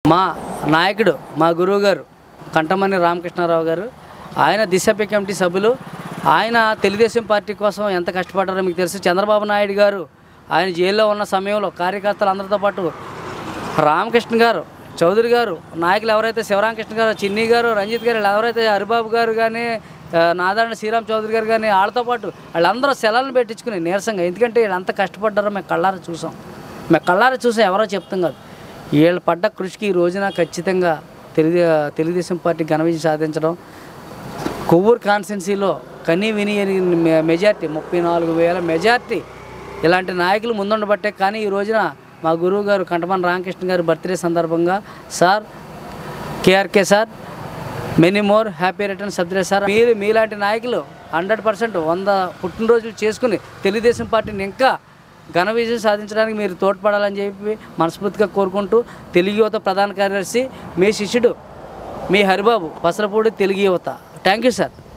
మా నాయకుడు మా గురువు గారు కంటమని రామకృష్ణారావు గారు ఆయన దిశపి కమిటీ సభ్యులు ఆయన తెలుగుదేశం పార్టీ కోసం ఎంత కష్టపడ్డారో మీకు తెలుసు చంద్రబాబు నాయుడు గారు ఆయన జైల్లో ఉన్న సమయంలో కార్యకర్తలు అందరితో పాటు రామకృష్ణ గారు చౌదరి గారు నాయకులు ఎవరైతే శివరామకృష్ణ గారు చిన్ని గారు రంజిత్ గారు వీళ్ళు ఎవరైతే హరిబాబు గారు కానీ ఆ, నాదారణ శ్రీరామ్ చౌదరి గారు కానీ వాళ్ళతో పాటు వాళ్ళందరూ సెలవులను పెట్టించుకుని నీరసంగా ఎందుకంటే వీళ్ళు అంత కష్టపడ్డారో మేము కళ్ళారా చూసాం మేము కళ్ళారా చూసాం ఎవరో చెప్తాం కాదు వీళ్ళు పడ్డ కృషికి ఈ రోజున ఖచ్చితంగా తెలుగు తెలుగుదేశం పార్టీ ఘన విజయం సాధించడం కొవ్వూరు కాన్స్టెన్సీలో కనీ విని ఎరిగిన మె- మెజార్టీ ముప్పై నాలుగు వేల మెజార్టీ ఇలాంటి నాయకులు ముందుండబట్టే కానీ ఈ రోజున మా గురువు గారు కంటమన్ రామకృష్ణ గారి బర్త్డే సందర్భంగా sir KRK sir many more happy return subject sir మీరు మీలాంటి నాయకులు హండ్రెడ్ పర్సెంట్ వంద పుట్టినరోజులు చేసుకుని తెలుగుదేశం పార్టీని ఇంకా ఘన విజయం సాధించడానికి మీరు తోడ్పడాలని చెప్పి మనస్ఫూర్తిగా కోరుకుంటూ తెలుగు యువత ప్రధాన కార్యదర్శి మీ శిష్యుడు మీ హరిబాబు పసరపూడి తెలుగు యువత థ్యాంక్ యూ సార్